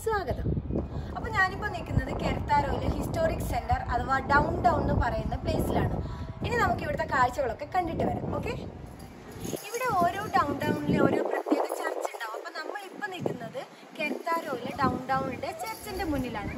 സ്വാഗതം അപ്പോൾ ഞാനിപ്പോൾ നിൽക്കുന്നത് കെർത്താരോയിലെ ഹിസ്റ്റോറിക് സെന്റർ അഥവാ ഡൗൺ ടൗൺ എന്ന് പറയുന്ന പ്ലേസിലാണ് ഇനി നമുക്ക് ഇവിടുത്തെ കാഴ്ചകളൊക്കെ കണ്ടിട്ട് വരാം ഓക്കെ ഇവിടെ ഓരോ ഡൗൺ ടൗണിലെ ഓരോ പ്രത്യേക ചർച്ച് ഉണ്ടാവും അപ്പോൾ നമ്മൾ ഇപ്പോൾ നിൽക്കുന്നത് കെർത്താരോയിലെ ഡൗൺ ടൗണിന്റെ ചർച്ചിന്റെ മുന്നിലാണ്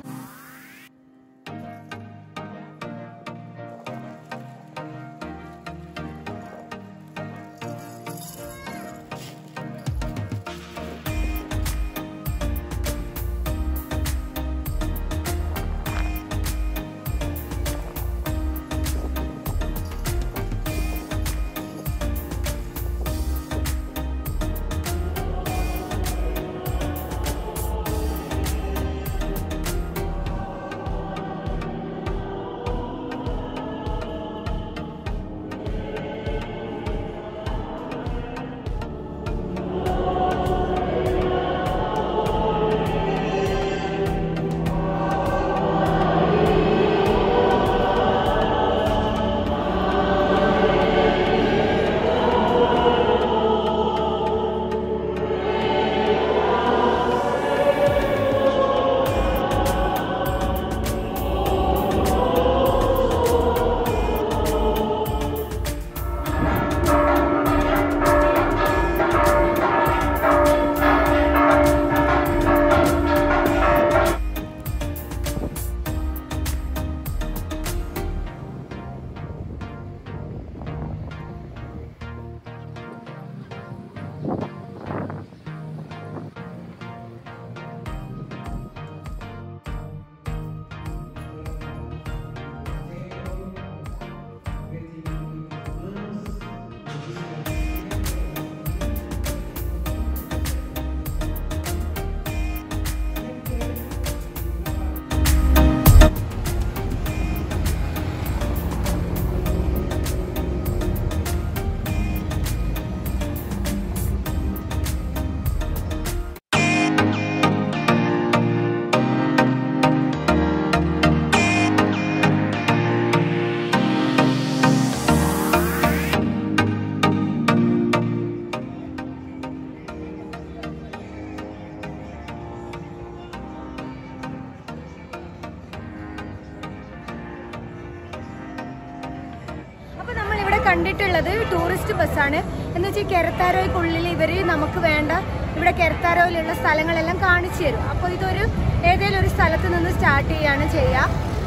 അപ്പൊ നമ്മൾ ഇവിടെ കണ്ടിട്ടുള്ളത് ടൂറിസ്റ്റ് ബസ്സാണ് എന്ന് വെച്ചാൽ കെരത്താരോയ്ക്കുള്ളിൽ ഇവര് നമുക്ക് വേണ്ട ഇവിടെ കെരത്താരോയിലുള്ള സ്ഥലങ്ങളെല്ലാം കാണിച്ചു തരും അപ്പോൾ ഇതൊരു ഏതെങ്കിലും ഒരു സ്ഥലത്ത് നിന്ന് സ്റ്റാർട്ട് ചെയ്യാണ് ചെയ്യുക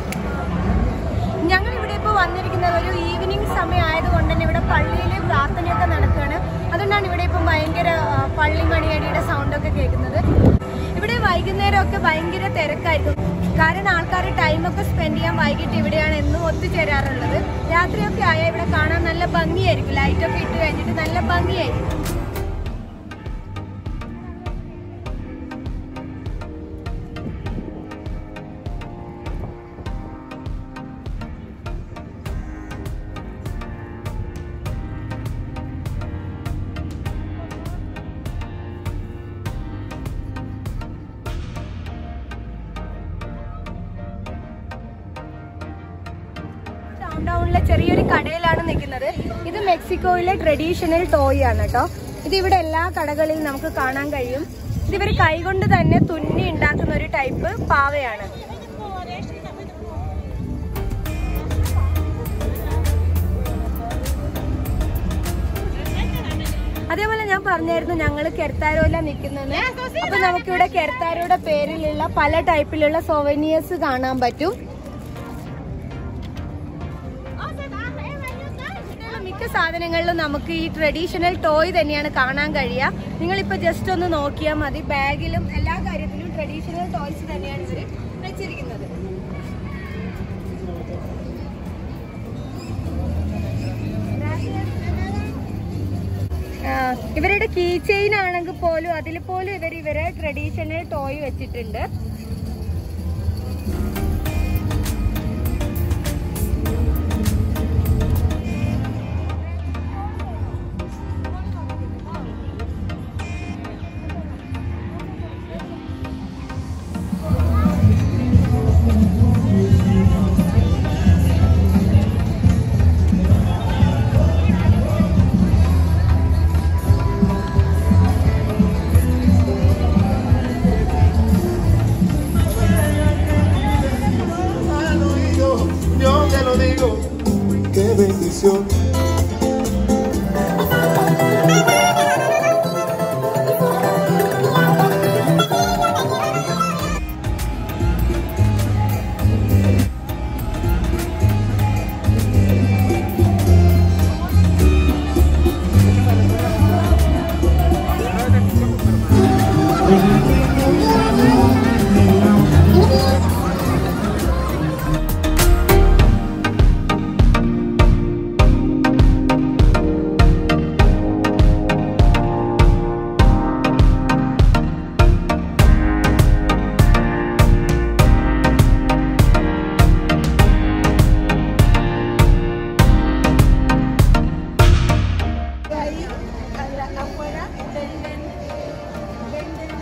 ഞങ്ങൾ ഇവിടെ ഇപ്പോൾ വന്നിരിക്കുന്നത് ഒരു ഈവനിങ് സമയം ആയതുകൊണ്ട് തന്നെ ഇവിടെ പള്ളിയിൽ പ്രാർത്ഥനയൊക്കെ നടക്കുകയാണ് അതുകൊണ്ടാണ് ഇവിടെ ഇപ്പം ഭയങ്കര ആ, പള്ളി മണിയടിയുടെ സൗണ്ടൊക്കെ കേൾക്കുന്നത് ഇവിടെ വൈകുന്നേരമൊക്കെ ഭയങ്കര തിരക്കായിരിക്കും കാരണം ആൾക്കാർ ടൈമൊക്കെ സ്പെൻഡ് ചെയ്യാൻ വൈകിട്ട് ഇവിടെയാണ് എന്നും ഒത്തുചേരാറുള്ളത് രാത്രിയൊക്കെ ആയാൽ ഇവിടെ കാണാൻ നല്ല ഭംഗിയായിരിക്കും ലൈറ്റൊക്കെ ഇട്ട് കഴിഞ്ഞിട്ട് നല്ല ഭംഗിയായിരിക്കും ഡൗൺ ടൗണിലെ ചെറിയൊരു കടയിലാണ് നിൽക്കുന്നത് ഇത് മെക്സിക്കോയിലെ ട്രഡീഷണൽ ടോയ് ആണ് കേട്ടോ ഇത് ഇവിടെ എല്ലാ കടകളിലും നമുക്ക് കാണാൻ കഴിയും ഇത് ഇവർ കൈകൊണ്ട് തന്നെ തുന്നി ഉണ്ടാക്കുന്ന ഒരു ടൈപ്പ് പാവയാണ് അതേപോലെ ഞാൻ പറഞ്ഞായിരുന്നു ഞങ്ങൾ കെർത്താരോയില നിൽക്കുന്നത് അപ്പൊ നമുക്കിവിടെ കെർത്താരോയുടെ പേരിലുള്ള പല ടൈപ്പിലുള്ള സോവനിയേഴ്സ് കാണാൻ പറ്റും ഇവിടെയുള്ള മിക്ക സാധനങ്ങളിലും നമുക്ക് ഈ ട്രഡീഷണൽ ടോയ് തന്നെയാണ് കാണാൻ കഴിയുക നിങ്ങളിപ്പോ ജസ്റ്റ് ഒന്ന് നോക്കിയാൽ മതി ബാഗിലും എല്ലാ കാര്യത്തിലും ട്രഡീഷണൽ ടോയ്സ് തന്നെയാണ് ഇവർ വെച്ചിരിക്കുന്നത് ആ, ഇവരുടെ കീ ചെയിൻ ആണെങ്കിൽ പോലും അതിൽ പോലും ഇവർ ഇവരെ ട്രഡീഷണൽ ടോയ് വെച്ചിട്ടുണ്ട് qué bendición. ahí a la- afuera venden, venden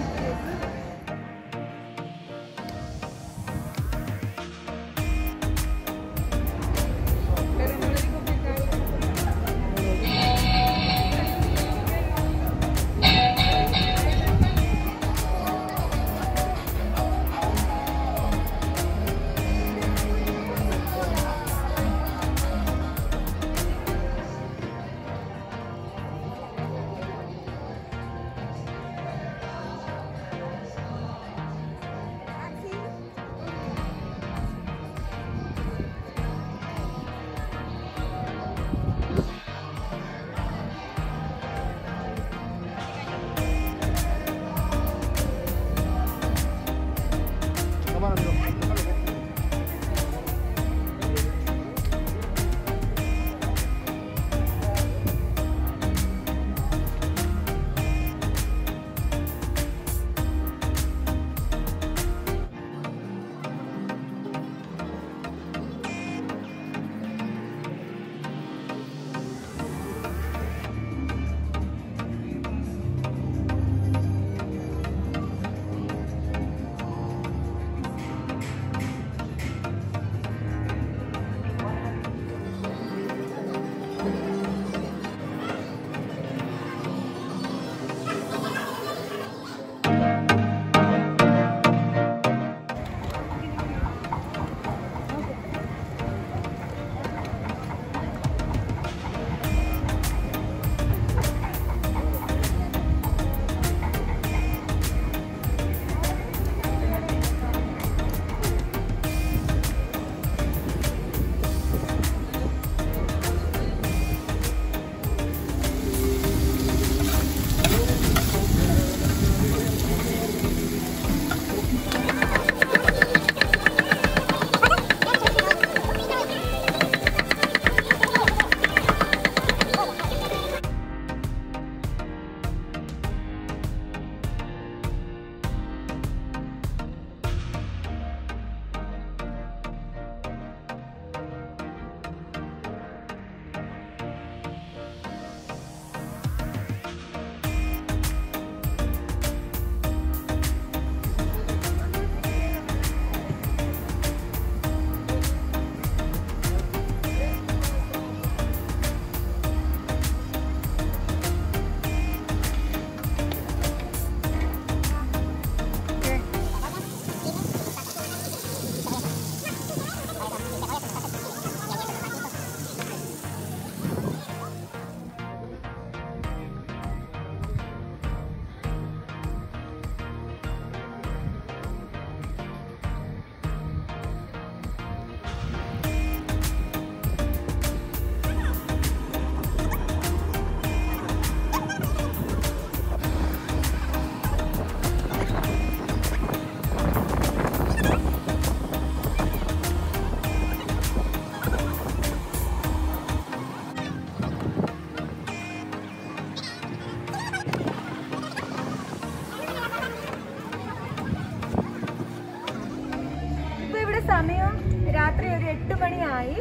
ഇപ്പൊ ഇവിടെ സമയം രാത്രി ഒരു എട്ട് മണിയായി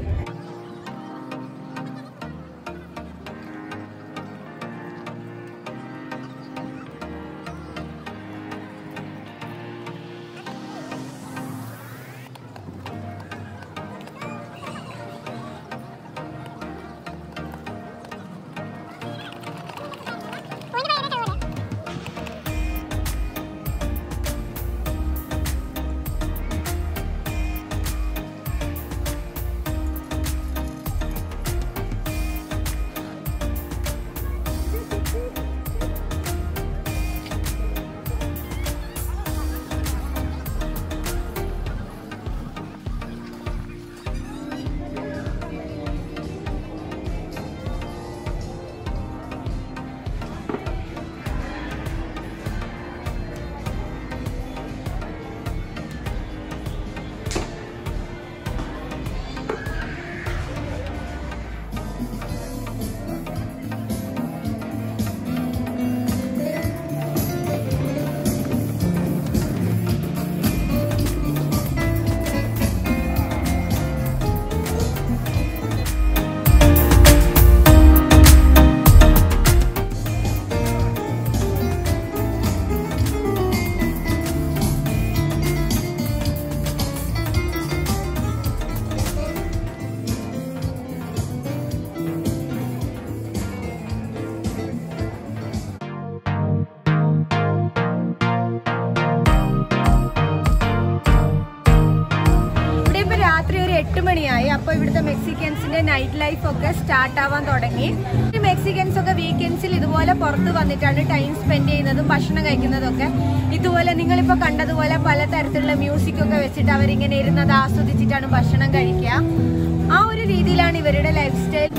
രാത്രി ഒരു എട്ട് മണിയായി അപ്പോൾ ഇവിടുത്തെ മെക്സിക്കൻസിന്റെ നൈറ്റ് ലൈഫ് ഒക്കെ സ്റ്റാർട്ട് ആവാൻ തുടങ്ങി ഈ മെക്സിക്കൻസ് ഒക്കെ വീക്കെൻഡ്സിൽ ഇതുപോലെ പുറത്ത് വന്നിട്ടാണ് ടൈം സ്പെൻഡ് ചെയ്യുന്നതും ഭക്ഷണം കഴിക്കുന്നതും ഒക്കെ ഇതുപോലെ നിങ്ങളിപ്പോൾ കണ്ടതുപോലെ പലതരത്തിലുള്ള മ്യൂസിക് ഒക്കെ വെച്ചിട്ട് അവരിങ്ങനെ ഇരുന്നത് ആസ്വദിച്ചിട്ടാണ് ഭക്ഷണം കഴിക്കുക ആ ഒരു രീതിയിലാണ് ഇവരുടെ ലൈഫ് സ്റ്റൈൽ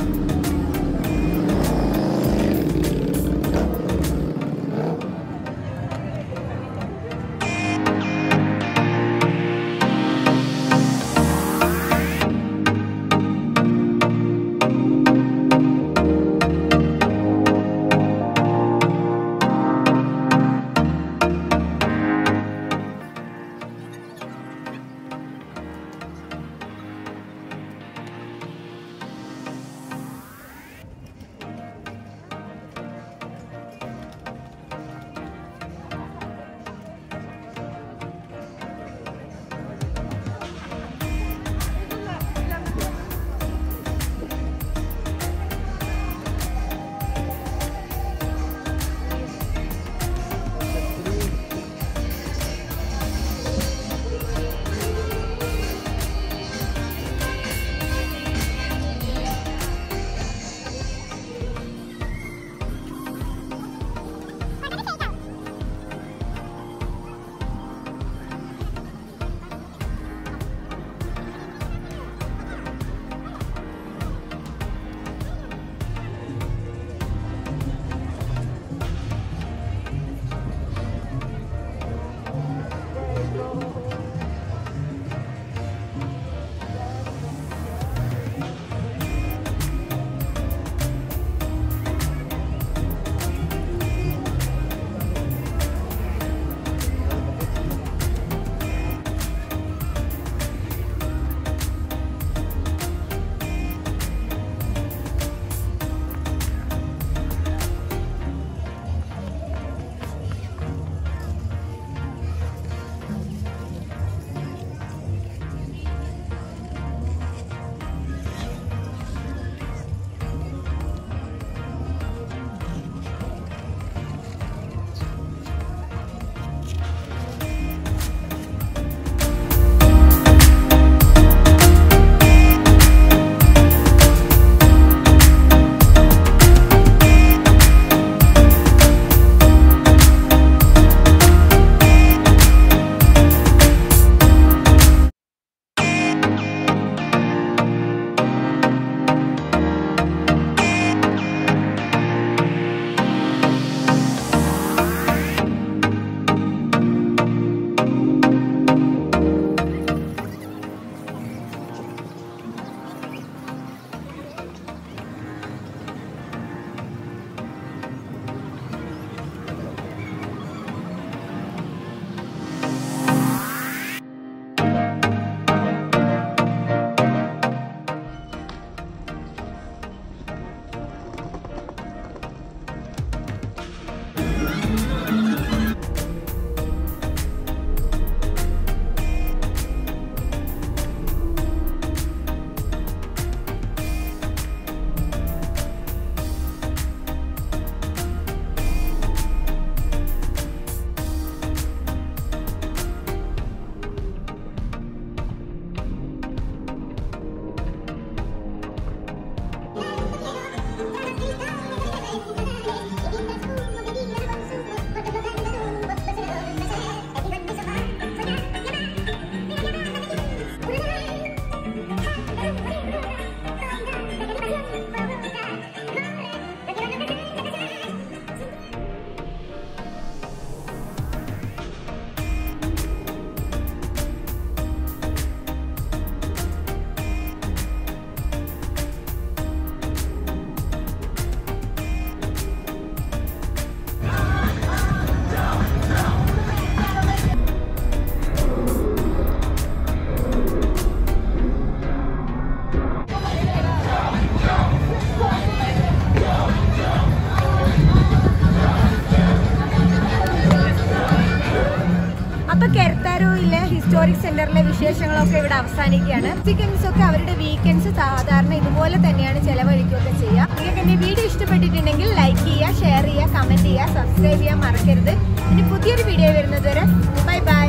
ഹിസ്റ്റോറിക് സെന്ററിലെ വിശേഷങ്ങളൊക്കെ ഇവിടെ അവസാനിക്കുകയാണ് ചിക്കൻസ് ഒക്കെ അവരുടെ വീക്കെൻഡ്സ് സാധാരണ ഇതുപോലെ തന്നെയാണ് ചെലവഴിക്കുകയൊക്കെ ചെയ്യുക നിങ്ങൾക്ക് എന്റെ വീഡിയോ ഇഷ്ടപ്പെട്ടിട്ടുണ്ടെങ്കിൽ ലൈക്ക് ചെയ്യുക ഷെയർ ചെയ്യുക കമന്റ് ചെയ്യുക സബ്സ്ക്രൈബ് ചെയ്യാൻ മറക്കരുത് ഇനി പുതിയൊരു വീഡിയോ വരുന്നത് വരെ ബൈ ബൈ